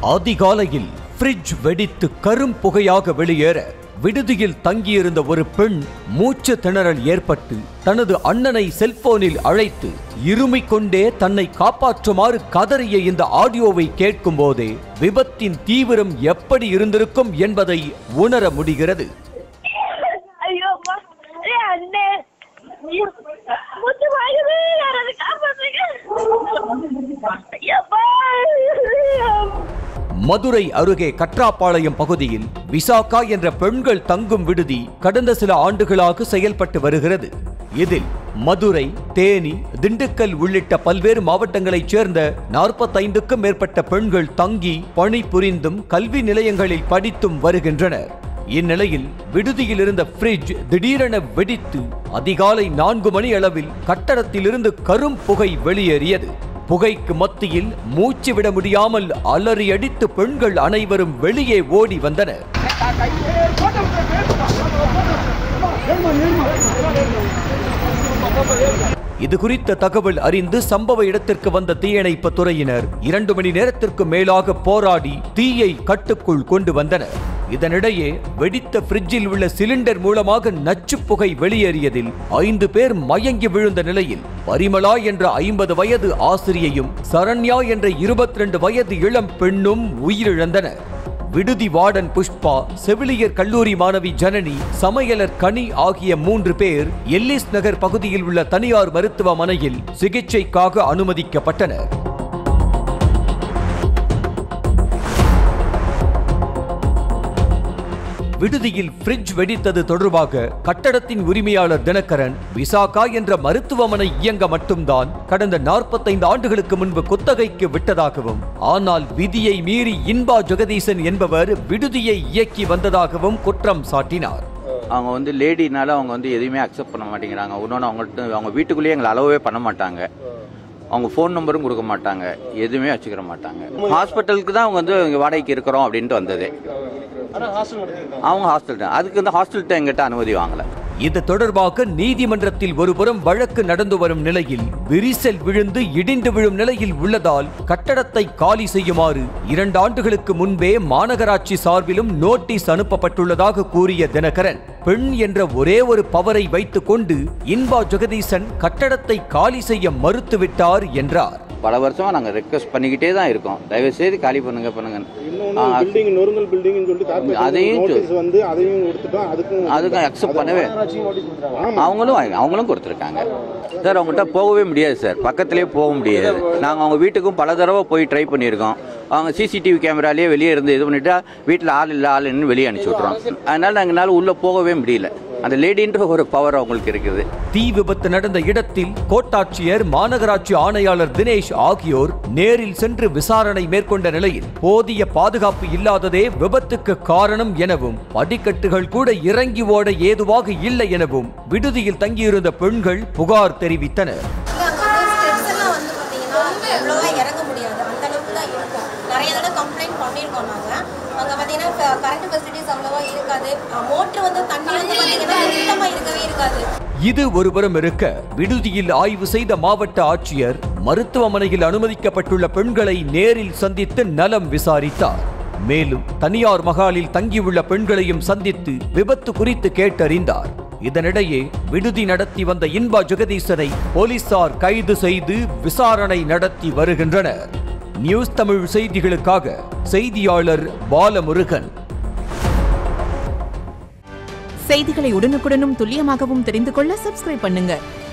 அதிகாலையில் ஃப்ரிட்ஜ் வெடித்து கரும் புகையாக வெளியேற விடுதியில் தங்கியிருந்த ஒரு பெண் மூச்சு திணறல் ஏற்பட்டு தனது அண்ணனை செல்போனில் அழைத்து இருமிக் கொண்டே தன்னை காப்பாற்றுமாறு கதறிய இந்த ஆடியோவை கேட்கும் போதே விபத்தின் தீவிரம் எப்படி இருந்திருக்கும் என்பதை உணர முடிகிறது ஐயோ அம்மா ஏ அண்ணே ஐயோ, மூச்சு வாங்குது யாராவது காப்பாத்துங்க ஐயப்பா மதுரை அருகே கற்றாப்பாளையம் பகுதியில் விசாகா என்ற பெண்கள் தங்கும் விடுதி கடந்த சில ஆண்டுகளாக செயல்பட்டு வருகிறது இதில் மதுரை தேனி திண்டுக்கல் உள்ளிட்ட பல்வேறு மாவட்டங்களைச் சேர்ந்த நாற்பத்தைந்துக்கும் மேற்பட்ட பெண்கள் தங்கி பணிபுரிந்தும் கல்வி நிலையங்களில் படித்தும் வருகின்றனர் இந்நிலையில் விடுதியில் இருந்த ஃப்ரிட்ஜ் திடீரென வெடித்து அதிகாலை நான்கு மணி அளவில் கட்டடத்திலிருந்து கரும் புகை வெளியேறியது புகைக்கு மத்தியில் மூச்சு விட முடியாமல் அலறி அடித்து பெண்கள் அனைவரும் வெளியே ஓடி வந்தனர் இது குறித்த தகவல் அறிந்து சம்பவ இடத்திற்கு வந்த தீயணைப்பு துறையினர் இரண்டு மணி நேரத்திற்கு மேலாக போராடி தீயை கட்டுக்குள் கொண்டு வந்தனர் இதனிடையே வெடித்த ஃப்ரிட்ஜில் உள்ள சிலிண்டர் மூலமாக நச்சுப் புகை வெளியேறியதில் ஐந்து பேர் மயங்கி விழுந்த நிலையில் பரிமளா என்ற ஐம்பது வயது ஆசிரியையும் சரண்யா என்ற இருபத்தி ரெண்டு வயது இளம் பெண்ணும் உயிரிழந்தனர் விடுதி வார்டன் புஷ்பா செவிலியர் கல்லூரி மாணவி ஜனனி சமையலர் கனி ஆகிய மூன்று பேர் எல்லிஸ் நகர் பகுதியில் உள்ள தனியார் மருத்துவமனையில் சிகிச்சைக்காக அனுமதிக்கப்பட்டனர் விடுதியில் ஃப்ரிட்ஜ் வெடித்தது தொடர்பாக கட்டடத்தின் உரிமையாளர் தினகரன் விசாகா என்ற மருத்துவமனை இயங்க மட்டும்தான் கடந்த நாற்பத்தைந்து ஆண்டுகளுக்கு முன்பு குத்தகைக்கு விட்டதாகவும் ஆனால் விதியை மீறி இன்பா ஜெகதீசன் என்பவர் விடுதியை இயக்கி வந்ததாகவும் குற்றம் சாட்டினார் அவங்க வந்து லேடினால அவங்க வந்து எதுவுமே அக்செப்ட் பண்ண மாட்டேங்கிறாங்க இன்னொன்று அவங்கள்ட்ட அவங்க வீட்டுக்குள்ளேயே எங்களை அலோவே பண்ண மாட்டாங்க அவங்க ஃபோன் நம்பரும் கொடுக்க மாட்டாங்க எதுவுமே வச்சுக்கிற மாட்டாங்க ஹாஸ்பிட்டலுக்கு தான் அவங்க வந்து இங்கே வாடகைக்கு இருக்கிறோம் அப்படின்ட்டு வந்தது அவங்க ஹாஸ்டல் தான் அதுக்கு வந்து ஹாஸ்டல்கிட்ட எங்கிட்ட அனுமதி வாங்கலை இது தொடர்பாக நீதிமன்றத்தில் ஒருபுறம் வழக்கு நடந்து வரும் நிலையில் விரிசல் விழுந்து இடிந்து விழும் நிலையில் உள்ளதால் கட்டடத்தை காலி செய்யுமாறு இரண்டு ஆண்டுகளுக்கு முன்பே மாநகராட்சி சார்பிலும் நோட்டீஸ் அனுப்பப்பட்டுள்ளதாக கூறிய தினகரன் பெண் என்ற ஒரே ஒரு பவரை வைத்துக் கொண்டு இன்பா ஜெகதீசன் கட்டடத்தை காலி செய்ய மறுத்துவிட்டார் என்றார் பல வருஷமா நாங்கள் ரெக்வஸ்ட் பண்ணிக்கிட்டே தான் இருக்கோம் தயவு செய்து காலி பண்ணுங்க பண்ணுங்க இன்னொன்னு பில்டிங் நொறுங்கல் பில்டிங்னு சொல்லிட்டு கார்பரேஷன் அதையும் சொல். நோட்டீஸ் வந்து அதையும் கொடுத்துட்டோம் அதுக்கும் அதுக்கும் அக்செப்ட் பண்ணவே ஆமா அவங்களும் அவங்களும் கொடுத்துருக்காங்க சார் அவங்கள்ட்ட போகவே முடியாது சார் பக்கத்துலேயே போக முடியாது நாங்கள் அவங்க வீட்டுக்கும் பல தடவை போய் ட்ரை பண்ணியிருக்கோம் அவங்க சிசிடிவி கேமராலேயே வெளியே இருந்து இது பண்ணிட்டா வீட்டில் ஆள் இல்லை ஆள் இல்லைன்னு வெளியே அனுப்பிச்சி விட்றோம் அதனால எங்களால் உள்ளே போகவே முடியல அந்த லேடின்ற ஒரு பவர் அவங்களுக்கு இருக்குது தீ விபத்து நடந்த இடத்தில் கோட்டாட்சியர் மாநகராட்சி ஆணையாளர் தினேஷ் ஆகியோர் நேரில் சென்று விசாரணை மேற்கொண்ட நிலையில் போதிய பாதுகாப்பு இல்லாததே விபத்துக்கு காரணம் எனவும் படிக்கட்டுகள் கூட இறங்கி ஓட ஏதுவாக இல்லை எனவும் விடுதியில் தங்கியிருந்த பெண்கள் புகார் தெரிவித்தனர் ஸ்டெப்ஸ் எல்லாம் வந்து பார்த்தீங்கன்னா அவ்வளோவா இறங்க முடியாது அந்த அளவுக்கு தான் இருக்கும் நிறைய தடவை கம்ப்ளைண்ட் பண்ணியிருக்கோம் நாங்கள் அங்கே பார்த்தீங்கன்னா கரண்ட் ஃபெசிலிட்டிஸ் அவ்வளோவா இருக்காது மோட்ரு வந்து தண்ணி வந்து பார்த்தீங்கன்னா சுத்தமாக இருக்கவே இருக்காது இது ஒருபுறம் இருக்க விடுதியில் ஆய்வு செய்த மாவட்ட ஆட்சியர் மருத்துவமனையில் அனுமதிக்கப்பட்டுள்ள பெண்களை நேரில் சந்தித்து நலம் விசாரித்தார் மேலும் தனியார் மகாலில் தங்கியுள்ள பெண்களையும் சந்தித்து விபத்து குறித்து கேட்டறிந்தார் இதனிடையே விடுதி நடத்தி வந்த இன்பா ஜெகதீசனை போலீசார் கைது செய்து விசாரணை நடத்தி வருகின்றனர் நியூஸ் தமிழ் செய்திகளுக்காக செய்தியாளர் பாலமுருகன் செய்திகளை உடனுக்குடனும் துல்லியமாகவும் தெரிந்து கொள்ள சப்ஸ்கிரைப் பண்ணுங்க